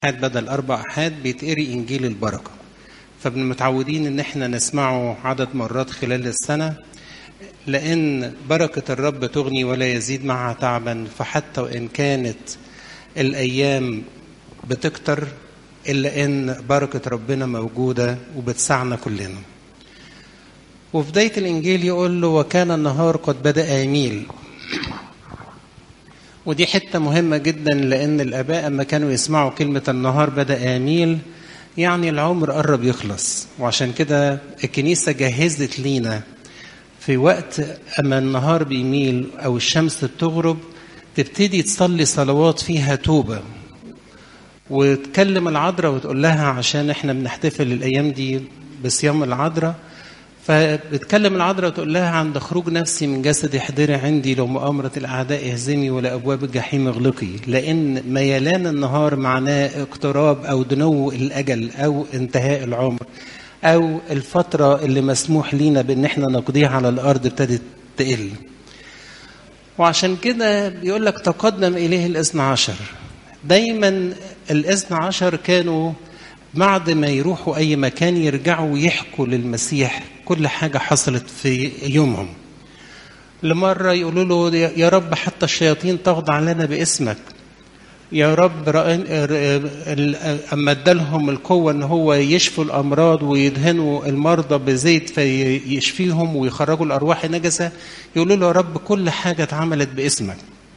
أحد بدل أربع أحاد بيتقري إنجيل البركة فبنمتعودين إن إحنا نسمعه عدد مرات خلال السنة لأن بركة الرب تغني ولا يزيد معها تعبا فحتى وإن كانت الأيام بتكتر إلا إن بركة ربنا موجودة وبتسعنا كلنا وفي بداية الإنجيل يقول له وكان النهار قد بدأ يميل ودي حتة مهمة جدا لأن الآباء أما كانوا يسمعوا كلمة النهار بدأ يميل يعني العمر قرب يخلص وعشان كده الكنيسة جهزت لينا في وقت أما النهار بيميل أو الشمس بتغرب تبتدي تصلي صلوات فيها توبة وتكلم العذراء وتقول لها عشان احنا بنحتفل الأيام دي بصيام العذراء فبتكلم العذراء وتقول لها عند خروج نفسي من جسدي احضري عندي لو مؤامرة الأعداء اهزمي ولا أبواب الجحيم اغلقي لأن ميلان النهار معناه اقتراب أو دنو الأجل أو انتهاء العمر أو الفترة اللي مسموح لينا بأن احنا نقضيها على الأرض ابتدت تقل وعشان كده بيقول لك تقدم إليه الاثنى عشر دايما الاثنى عشر كانوا بعد ما يروحوا أي مكان يرجعوا يحكوا للمسيح كل حاجة حصلت في يومهم لمرة يقولوا له يا رب حتى الشياطين تخضع لنا باسمك يا رب أما ادالهم القوة ان هو يشفوا الامراض ويدهنوا المرضى بزيت فيشفيهم ويخرجوا الارواح النجسة يقولوا له يا رب كل حاجة اتعملت باسمك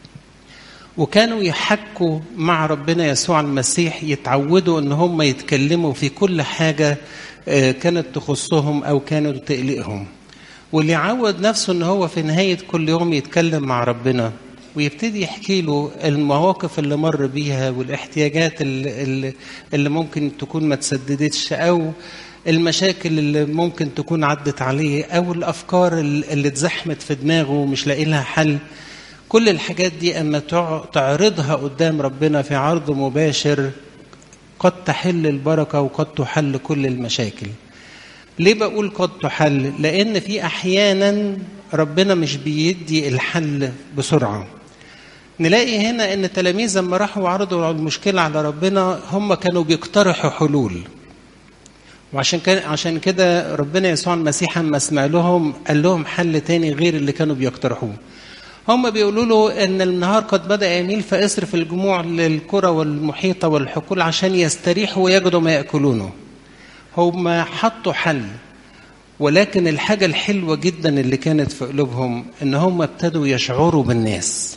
وكانوا يحكوا مع ربنا يسوع المسيح يتعودوا ان هم يتكلموا في كل حاجة كانت تخصهم او كانت تقلقهم واللي يعود نفسه ان هو في نهاية كل يوم يتكلم مع ربنا ويبتدي يحكي له المواقف اللي مر بيها والاحتياجات اللي, اللي ممكن تكون ما تسددتش او المشاكل اللي ممكن تكون عدت عليه او الافكار اللي اتزحمت في دماغه ومش لاقي لها حل كل الحاجات دي اما تعرضها قدام ربنا في عرض مباشر قد تحل البركه وقد تحل كل المشاكل ليه بقول قد تحل لان في احيانا ربنا مش بيدي الحل بسرعه نلاقي هنا ان التلاميذ لما راحوا وعرضوا المشكله على ربنا هم كانوا بيقترحوا حلول وعشان كده عشان كده ربنا يسوع المسيح اما سمع لهم قال لهم حل تاني غير اللي كانوا بيقترحوه هم بيقولوا له ان النهار قد بدا يميل فاصرف الجموع للقرى والمحيطه والحقول عشان يستريحوا ويجدوا ما ياكلونه هم حطوا حل ولكن الحاجه الحلوه جدا اللي كانت في قلوبهم ان هم ابتدوا يشعروا بالناس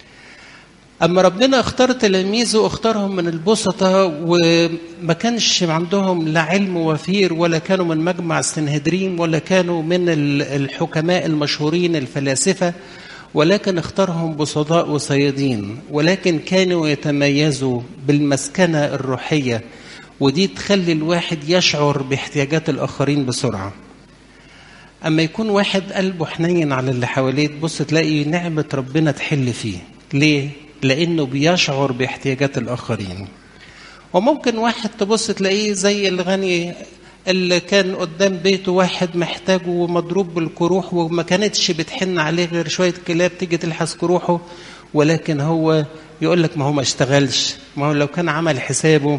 اما ربنا اختار تلاميذه اختارهم من البسطة وما كانش عندهم لا علم وفير ولا كانوا من مجمع السنهدرين ولا كانوا من الحكماء المشهورين الفلاسفه ولكن اختارهم بسطاء وصيادين ولكن كانوا يتميزوا بالمسكنة الروحية ودي تخلي الواحد يشعر باحتياجات الآخرين بسرعة أما يكون واحد قلبه حنين على اللي حواليه تبص تلاقي نعمة ربنا تحل فيه ليه؟ لأنه بيشعر باحتياجات الآخرين وممكن واحد تبص تلاقيه زي الغني اللي كان قدام بيته واحد محتاج ومضروب بالكروح وما كانتش بتحن عليه غير شويه كلاب تيجي تلحس كروحه ولكن هو يقول لك ما هو ما اشتغلش ما هو لو كان عمل حسابه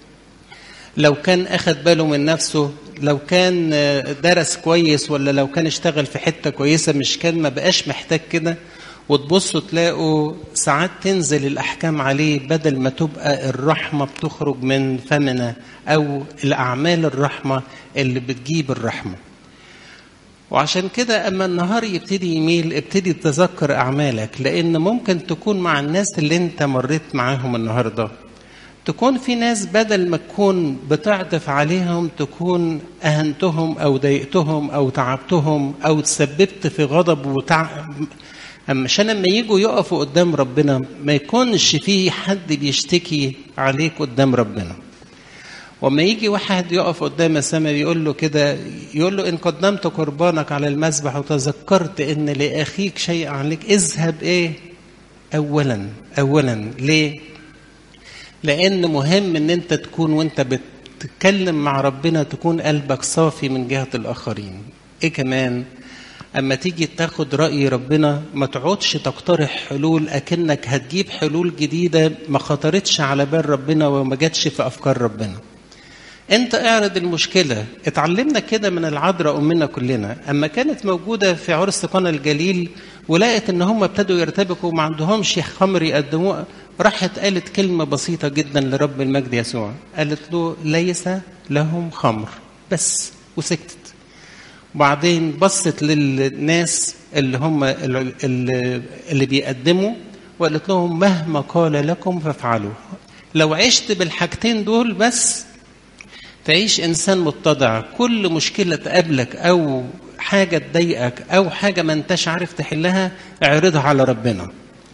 لو كان اخد باله من نفسه لو كان درس كويس ولا لو كان اشتغل في حته كويسه مش كان ما بقاش محتاج كده وتبصوا تلاقوا ساعات تنزل الأحكام عليه بدل ما تبقى الرحمة بتخرج من فمنا أو الأعمال الرحمة اللي بتجيب الرحمة وعشان كده أما النهار يبتدي يميل ابتدي تذكر أعمالك لأن ممكن تكون مع الناس اللي أنت مريت معاهم النهاردة تكون في ناس بدل ما تكون بتعطف عليهم تكون أهنتهم أو ضايقتهم أو تعبتهم أو تسببت في غضب وتعب أما عشان لما يجوا يقفوا قدام ربنا ما يكونش فيه حد بيشتكي عليك قدام ربنا وما يجي واحد يقف قدام السماء يقول له كده يقول له ان قدمت قربانك على المذبح وتذكرت ان لاخيك شيء عليك اذهب ايه اولا اولا ليه لان مهم ان انت تكون وانت بتتكلم مع ربنا تكون قلبك صافي من جهه الاخرين ايه كمان اما تيجي تاخد راي ربنا ما تقعدش تقترح حلول اكنك هتجيب حلول جديده ما خطرتش على بال ربنا وما جاتش في افكار ربنا انت اعرض المشكله اتعلمنا كده من العذراء امنا كلنا اما كانت موجوده في عرس قنا الجليل ولقت ان هم ابتدوا يرتبكوا وما عندهمش خمر يقدموه راحت قالت كلمه بسيطه جدا لرب المجد يسوع قالت له ليس لهم خمر بس وسكتت وبعدين بصت للناس اللي هم اللي, اللي بيقدموا وقالت لهم مهما قال لكم فافعلوا لو عشت بالحاجتين دول بس تعيش انسان متضع كل مشكله تقابلك او حاجه تضايقك او حاجه ما انتش عارف تحلها اعرضها على ربنا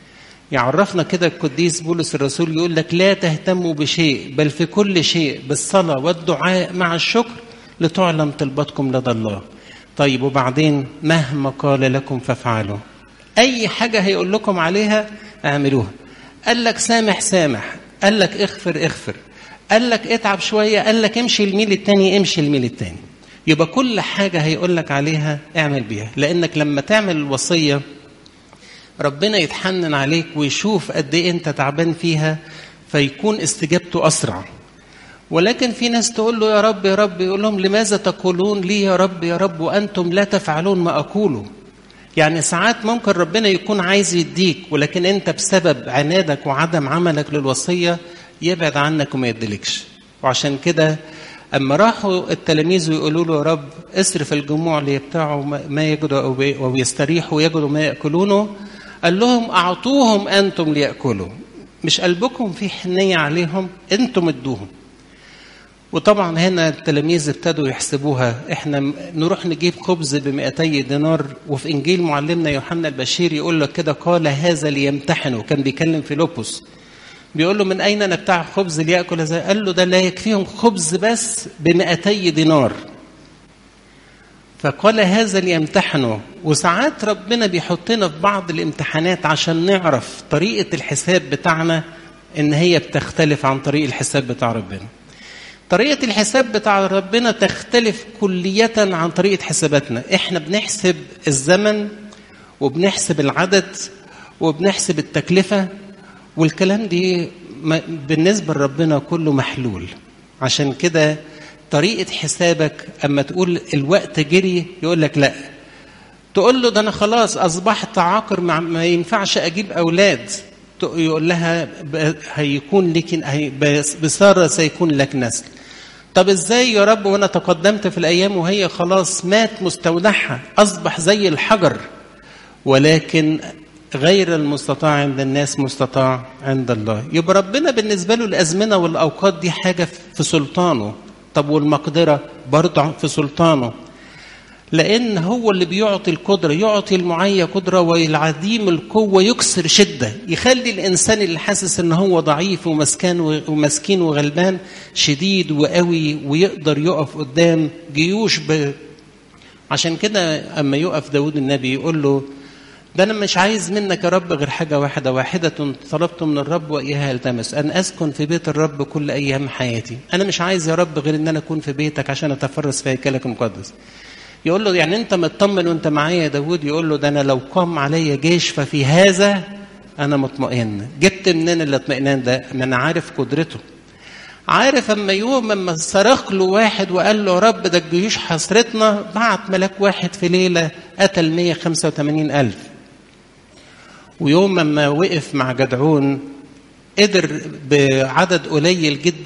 يعرفنا كده القديس بولس الرسول يقول لك لا تهتموا بشيء بل في كل شيء بالصلاه والدعاء مع الشكر لتعلم طلباتكم لدى الله طيب وبعدين مهما قال لكم فافعلوا اي حاجه هيقول لكم عليها اعملوها قال لك سامح سامح قال لك اغفر اغفر قال لك اتعب شويه قال لك امشي الميل التاني امشي الميل التاني يبقى كل حاجه هيقول لك عليها اعمل بيها لانك لما تعمل الوصيه ربنا يتحنن عليك ويشوف قد ايه انت تعبان فيها فيكون استجابته اسرع ولكن في ناس تقول له يا رب يا رب يقول لهم لماذا تقولون لي يا رب يا رب وانتم لا تفعلون ما اقوله يعني ساعات ممكن ربنا يكون عايز يديك ولكن انت بسبب عنادك وعدم عملك للوصيه يبعد عنك وما يدلكش وعشان كده اما راحوا التلاميذ ويقولوا له يا رب اصرف الجموع ليبتاعوا ما يجدوا ويستريحوا ويجدوا ما ياكلونه قال لهم اعطوهم انتم لياكلوا مش قلبكم في حنيه عليهم انتم ادوهم وطبعا هنا التلاميذ ابتدوا يحسبوها احنا نروح نجيب خبز ب 200 دينار وفي انجيل معلمنا يوحنا البشير يقول لك كده قال هذا ليمتحنوا كان بيكلم فيلبس بيقول له من اين نبتاع خبز لياكل هذا؟ قال له ده لا يكفيهم خبز بس ب 200 دينار. فقال هذا ليمتحنوا وساعات ربنا بيحطنا في بعض الامتحانات عشان نعرف طريقه الحساب بتاعنا ان هي بتختلف عن طريق الحساب بتاع ربنا. طريقه الحساب بتاع ربنا تختلف كليه عن طريقه حساباتنا، احنا بنحسب الزمن وبنحسب العدد وبنحسب التكلفه والكلام دي بالنسبة لربنا كله محلول عشان كده طريقة حسابك أما تقول الوقت جري يقول لك لا تقول له ده أنا خلاص أصبحت عاقر ما ينفعش أجيب أولاد يقول لها هيكون لك بسارة سيكون لك نسل طب ازاي يا رب وانا تقدمت في الايام وهي خلاص مات مستودعها اصبح زي الحجر ولكن غير المستطاع عند الناس مستطاع عند الله يبقى ربنا بالنسبة له الأزمنة والأوقات دي حاجة في سلطانه طب والمقدرة برضه في سلطانه لأن هو اللي بيعطي القدرة يعطي المعية قدرة والعديم القوة يكسر شدة يخلي الإنسان اللي حاسس إن هو ضعيف ومسكان ومسكين وغلبان شديد وقوي ويقدر يقف قدام جيوش ب... عشان كده أما يقف داود النبي يقول له ده انا مش عايز منك يا رب غير حاجه واحده واحده طلبت من الرب واياها التمس ان اسكن في بيت الرب كل ايام حياتي انا مش عايز يا رب غير ان انا اكون في بيتك عشان اتفرس في هيكلك المقدس يقول له يعني انت مطمن وانت معايا يا داود يقول له ده انا لو قام عليا جيش ففي هذا انا مطمئن جبت منين الاطمئنان ده ما انا عارف قدرته عارف اما يوم اما صرخ له واحد وقال له يا رب ده الجيوش حصرتنا بعت ملاك واحد في ليله قتل 185 الف ويوم ما وقف مع جدعون قدر بعدد قليل جدا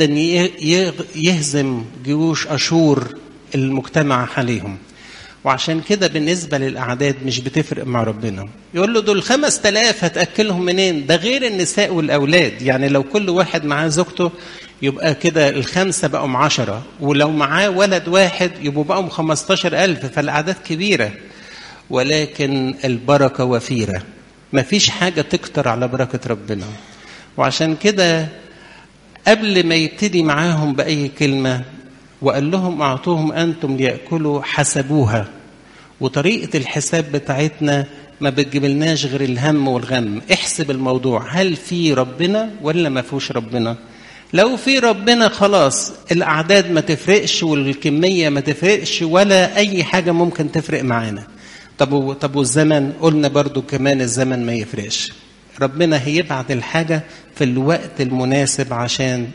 يهزم جيوش اشور المجتمع عليهم وعشان كده بالنسبة للأعداد مش بتفرق مع ربنا يقول له دول خمس تلاف هتأكلهم منين ده غير النساء والأولاد يعني لو كل واحد معاه زوجته يبقى كده الخمسة بقوا عشرة ولو معاه ولد واحد يبقوا بقوا خمستاشر ألف فالأعداد كبيرة ولكن البركة وفيرة مفيش حاجة تكتر على بركة ربنا وعشان كده قبل ما يبتدي معاهم بأي كلمة وقال لهم أعطوهم أنتم ليأكلوا حسبوها وطريقة الحساب بتاعتنا ما بتجيبلناش غير الهم والغم احسب الموضوع هل في ربنا ولا ما فيهوش ربنا لو في ربنا خلاص الأعداد ما تفرقش والكمية ما تفرقش ولا أي حاجة ممكن تفرق معانا طب طب والزمن قلنا برضو كمان الزمن ما يفرقش ربنا هيبعت الحاجة في الوقت المناسب عشان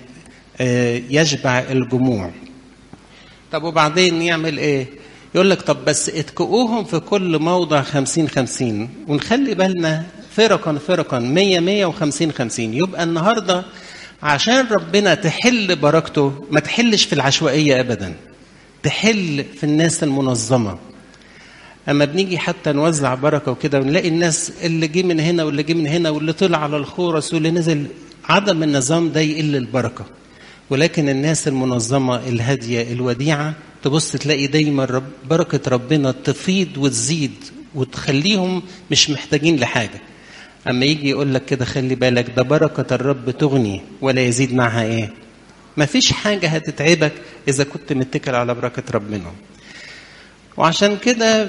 يشبع الجموع طب وبعدين يعمل ايه يقول لك طب بس اتكؤوهم في كل موضع خمسين خمسين ونخلي بالنا فرقا فرقا مية مية وخمسين خمسين يبقى النهاردة عشان ربنا تحل بركته ما تحلش في العشوائية أبدا تحل في الناس المنظمة اما بنيجي حتى نوزع بركه وكده ونلاقي الناس اللي جه من هنا واللي جه من هنا واللي طلع على الخورس واللي نزل عدم النظام ده يقل البركه ولكن الناس المنظمه الهاديه الوديعه تبص تلاقي دايما رب بركه ربنا تفيض وتزيد وتخليهم مش محتاجين لحاجه اما يجي يقول لك كده خلي بالك ده بركه الرب تغني ولا يزيد معها ايه مفيش حاجه هتتعبك اذا كنت متكل على بركه ربنا وعشان كده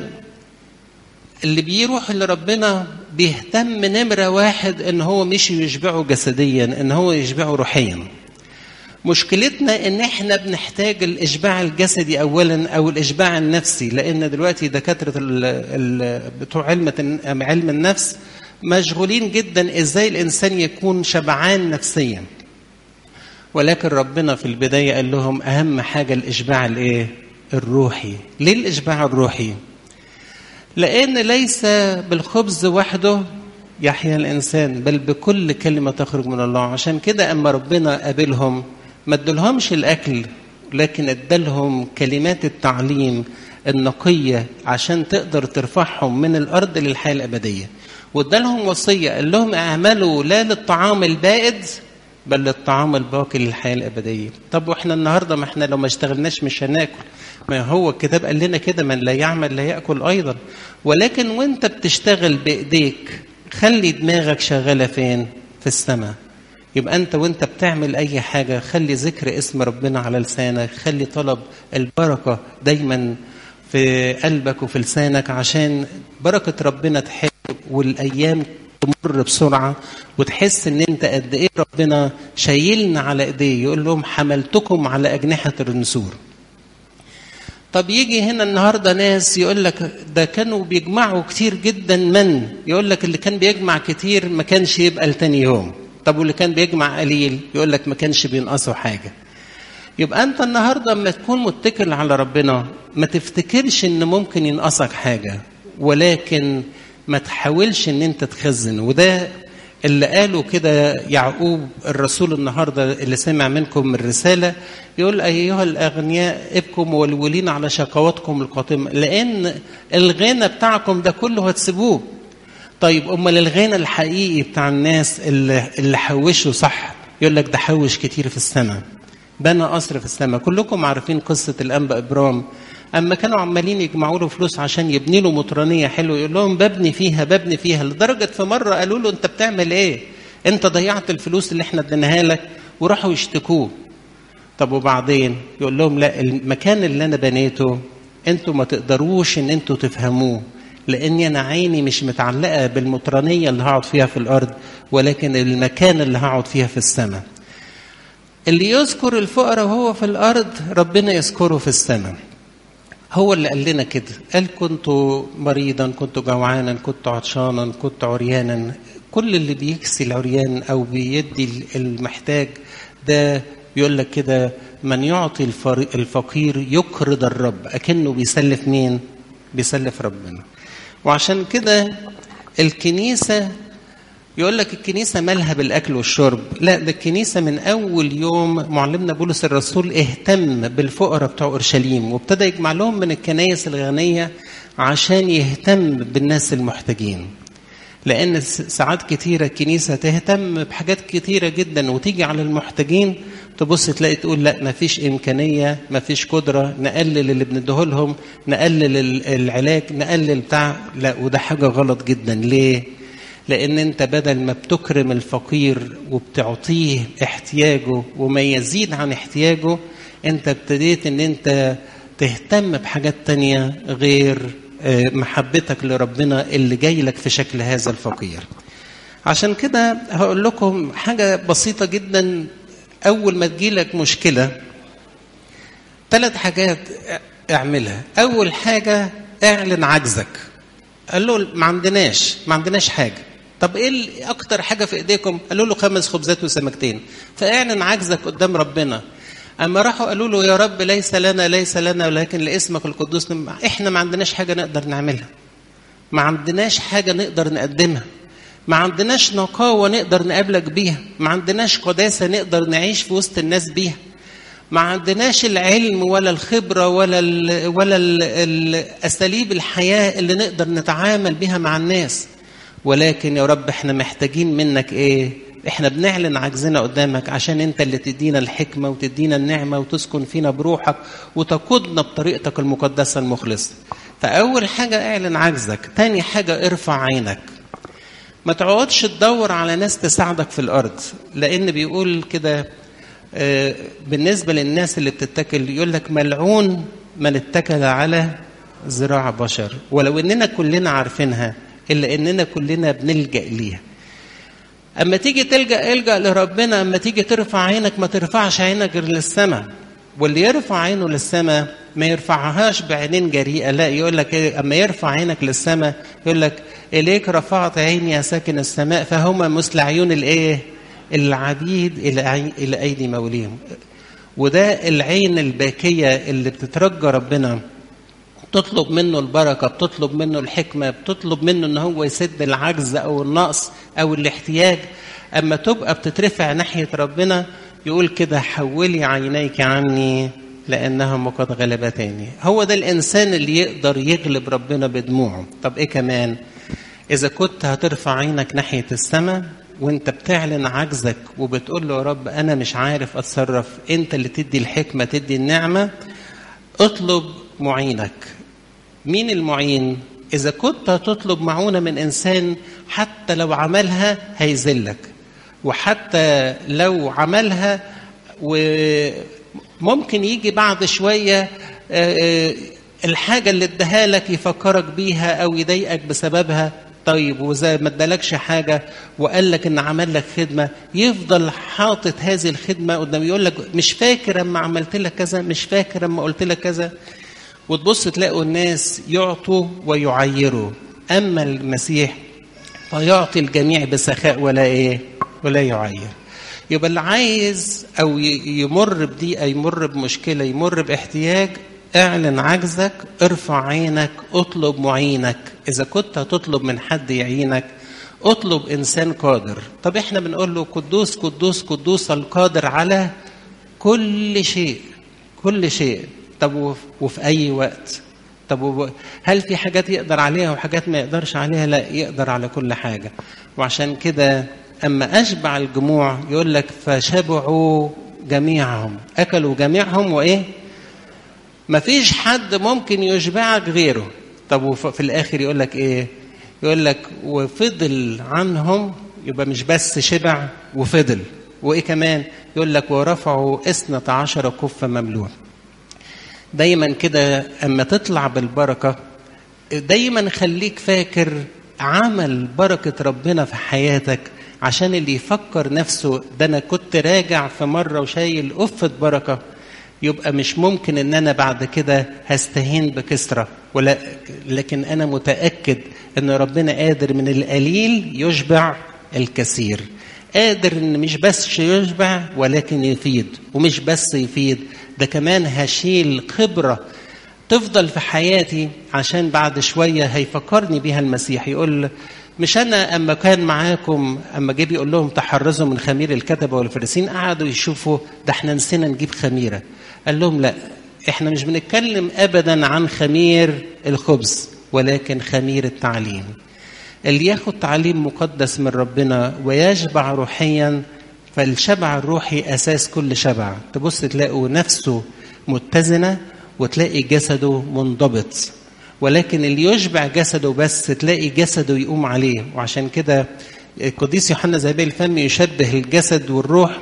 اللي بيروح لربنا بيهتم نمرة واحد ان هو مش يشبعه جسديا ان هو يشبعه روحيا مشكلتنا ان احنا بنحتاج الاشباع الجسدي اولا او الاشباع النفسي لان دلوقتي دكاتره ال ال بتوع علم علم النفس مشغولين جدا ازاي الانسان يكون شبعان نفسيا ولكن ربنا في البدايه قال لهم اهم حاجه الاشباع الايه الروحي ليه الإشباع الروحي لأن ليس بالخبز وحده يحيا الإنسان بل بكل كلمة تخرج من الله عشان كده أما ربنا قابلهم ما ادلهمش الأكل لكن ادالهم كلمات التعليم النقية عشان تقدر ترفعهم من الأرض للحياة الأبدية وادالهم وصية قال لهم اعملوا لا للطعام البائد بل للطعام الباقي للحياة الأبدية طب وإحنا النهاردة ما إحنا لو ما اشتغلناش مش هناكل ما هو الكتاب قال لنا كده من لا يعمل لا يأكل أيضا ولكن وانت بتشتغل بإيديك خلي دماغك شغالة فين في السماء يبقى أنت وانت بتعمل أي حاجة خلي ذكر اسم ربنا على لسانك خلي طلب البركة دايما في قلبك وفي لسانك عشان بركة ربنا تحل والأيام تمر بسرعة وتحس ان انت قد ايه ربنا شايلنا على ايديه يقول لهم حملتكم على اجنحة النسور طب يجي هنا النهارده ناس يقول لك ده كانوا بيجمعوا كتير جدا من يقول لك اللي كان بيجمع كتير ما كانش يبقى لتاني يوم طب واللي كان بيجمع قليل يقول لك ما كانش بينقصه حاجه يبقى انت النهارده لما تكون متكل على ربنا ما تفتكرش ان ممكن ينقصك حاجه ولكن ما تحاولش ان انت تخزن وده اللي قاله كده يعقوب الرسول النهارده اللي سمع منكم من الرساله يقول ايها الاغنياء ابكوا مولولين على شقواتكم القاتمه لان الغنى بتاعكم ده كله هتسيبوه طيب امال الغنى الحقيقي بتاع الناس اللي اللي حوشوا صح يقول لك ده حوش كتير في السماء بنى قصر في السماء كلكم عارفين قصه الانبا ابرام اما كانوا عمالين يجمعوا له فلوس عشان يبني له مطرانيه حلوه يقول لهم ببني فيها ببني فيها لدرجه في مره قالوا له انت بتعمل ايه؟ انت ضيعت الفلوس اللي احنا اديناها لك وراحوا يشتكوه. طب وبعدين؟ يقول لهم لا المكان اللي انا بنيته انتوا ما تقدروش ان انتوا تفهموه لاني انا عيني مش متعلقه بالمطرانيه اللي هقعد فيها في الارض ولكن المكان اللي هقعد فيها في السماء. اللي يذكر الفقراء وهو في الارض ربنا يذكره في السماء. هو اللي قال لنا كده قال كنت مريضا كنت جوعانا كنت عطشانا كنت عريانا كل اللي بيكسي العريان او بيدي المحتاج ده بيقول لك كده من يعطي الفقير يقرض الرب اكنه بيسلف مين بيسلف ربنا وعشان كده الكنيسه يقول لك الكنيسه مالها بالاكل والشرب لا ده الكنيسه من اول يوم معلمنا بولس الرسول اهتم بالفقراء بتوع اورشليم وابتدى يجمع لهم من الكنايس الغنيه عشان يهتم بالناس المحتاجين لان ساعات كتيره الكنيسه تهتم بحاجات كتيره جدا وتيجي على المحتاجين تبص تلاقي تقول لا ما فيش امكانيه ما فيش قدره نقلل اللي بنديه لهم نقلل العلاج نقلل بتاع لا وده حاجه غلط جدا ليه لان انت بدل ما بتكرم الفقير وبتعطيه احتياجه وما يزيد عن احتياجه انت ابتديت ان انت تهتم بحاجات تانية غير محبتك لربنا اللي جاي لك في شكل هذا الفقير عشان كده هقول لكم حاجة بسيطة جدا أول ما تجيلك مشكلة ثلاث حاجات اعملها أول حاجة اعلن عجزك قال له ما عندناش ما عندناش حاجه طب ايه اكتر حاجه في ايديكم قالوا له خمس خبزات وسمكتين فاعلن عجزك قدام ربنا اما راحوا قالوا له يا رب ليس لنا ليس لنا ولكن لاسمك القدوس احنا ما عندناش حاجه نقدر نعملها ما عندناش حاجه نقدر نقدمها ما عندناش نقاوه نقدر نقابلك بيها ما عندناش قداسه نقدر نعيش في وسط الناس بيها ما عندناش العلم ولا الخبرة ولا ال ولا ال الأساليب الحياة اللي نقدر نتعامل بها مع الناس ولكن يا رب احنا محتاجين منك ايه احنا بنعلن عجزنا قدامك عشان انت اللي تدينا الحكمة وتدينا النعمة وتسكن فينا بروحك وتقودنا بطريقتك المقدسة المخلصة فأول حاجة اعلن عجزك تاني حاجة ارفع عينك ما تقعدش تدور على ناس تساعدك في الأرض لأن بيقول كده بالنسبة للناس اللي بتتكل يقول لك ملعون من اتكل على ذراع بشر ولو اننا كلنا عارفينها الا اننا كلنا بنلجا ليها اما تيجي تلجا الجا لربنا اما تيجي ترفع عينك ما ترفعش عينك غير للسماء واللي يرفع عينه للسماء ما يرفعهاش بعينين جريئه لا يقول لك إيه اما يرفع عينك للسماء يقول لك اليك رفعت عيني يا ساكن السماء فهما مثل عيون الايه العبيد الى الى ايدي موليهم وده العين الباكيه اللي بتترجى ربنا بتطلب منه البركه بتطلب منه الحكمه بتطلب منه ان هو يسد العجز او النقص او الاحتياج اما تبقى بتترفع ناحيه ربنا يقول كده حولي عينيك عني لانهم قد غلبتاني هو ده الانسان اللي يقدر يغلب ربنا بدموعه طب ايه كمان اذا كنت هترفع عينك ناحيه السماء وانت بتعلن عجزك وبتقول له يا رب انا مش عارف اتصرف انت اللي تدي الحكمه تدي النعمه اطلب معينك مين المعين اذا كنت هتطلب معونه من انسان حتى لو عملها هيذلك وحتى لو عملها وممكن يجي بعد شويه الحاجه اللي اداها لك يفكرك بيها او يضايقك بسببها طيب وإذا ما ادالكش حاجة وقال لك إن عمل لك خدمة يفضل حاطط هذه الخدمة قدام يقول لك مش فاكر أما عملت لك كذا مش فاكر أما قلت لك كذا وتبص تلاقوا الناس يعطوا ويعيروا أما المسيح فيعطي الجميع بسخاء ولا إيه ولا يعير يبقى اللي عايز أو يمر بضيقة يمر بمشكلة يمر باحتياج اعلن عجزك ارفع عينك اطلب معينك اذا كنت هتطلب من حد يعينك اطلب انسان قادر طب احنا بنقول له قدوس قدوس قدوس القادر على كل شيء كل شيء طب وفي اي وقت طب هل في حاجات يقدر عليها وحاجات ما يقدرش عليها لا يقدر على كل حاجه وعشان كده اما اشبع الجموع يقول لك فشبعوا جميعهم اكلوا جميعهم وايه ما فيش حد ممكن يشبعك غيره طب وفي الاخر يقول لك ايه يقول لك وفضل عنهم يبقى مش بس شبع وفضل وايه كمان يقول لك ورفعوا اثنة عشر كف مملوء دايما كده اما تطلع بالبركه دايما خليك فاكر عمل بركه ربنا في حياتك عشان اللي يفكر نفسه ده انا كنت راجع في مره وشايل قفه بركه يبقى مش ممكن ان انا بعد كده هستهين بكسرة ولا لكن انا متاكد ان ربنا قادر من القليل يشبع الكثير قادر ان مش بس يشبع ولكن يفيد ومش بس يفيد ده كمان هشيل خبره تفضل في حياتي عشان بعد شويه هيفكرني بيها المسيح يقول مش انا اما كان معاكم اما جه بيقول لهم تحرزوا من خمير الكتبه والفريسين قعدوا يشوفوا ده احنا نسينا نجيب خميره قال لهم لا احنا مش بنتكلم ابدا عن خمير الخبز ولكن خمير التعليم اللي ياخد تعليم مقدس من ربنا ويشبع روحيا فالشبع الروحي اساس كل شبع تبص تلاقوا نفسه متزنه وتلاقي جسده منضبط ولكن اللي يشبع جسده بس تلاقي جسده يقوم عليه وعشان كده القديس يوحنا زي الفم يشبه الجسد والروح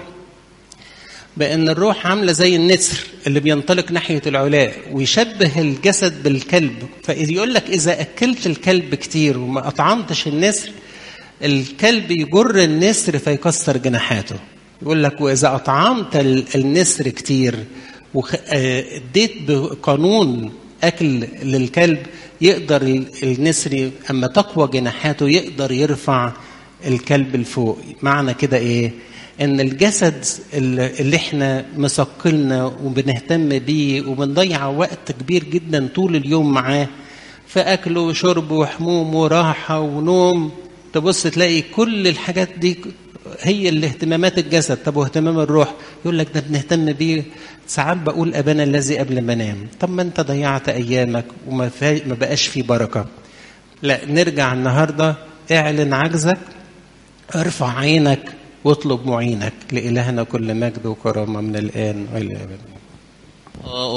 بأن الروح عاملة زي النسر اللي بينطلق ناحية العلاء ويشبه الجسد بالكلب فإذا يقول لك إذا أكلت الكلب كتير وما أطعمتش النسر الكلب يجر النسر فيكسر جناحاته يقول لك وإذا أطعمت النسر كتير واديت بقانون اكل للكلب يقدر النسر اما تقوى جناحاته يقدر يرفع الكلب لفوق معنى كده ايه ان الجسد اللي احنا مثقلنا وبنهتم بيه وبنضيع وقت كبير جدا طول اليوم معاه في اكل وشرب وحموم وراحه ونوم تبص تلاقي كل الحاجات دي هي اللي اهتمامات الجسد طب واهتمام الروح يقول لك ده بنهتم بيه ساعات بقول ابانا الذي قبل ما انام طب ما انت ضيعت ايامك وما ما بقاش في بركه لا نرجع النهارده اعلن عجزك ارفع عينك واطلب معينك لإلهنا كل مجد وكرامة من الآن وإلى الأبد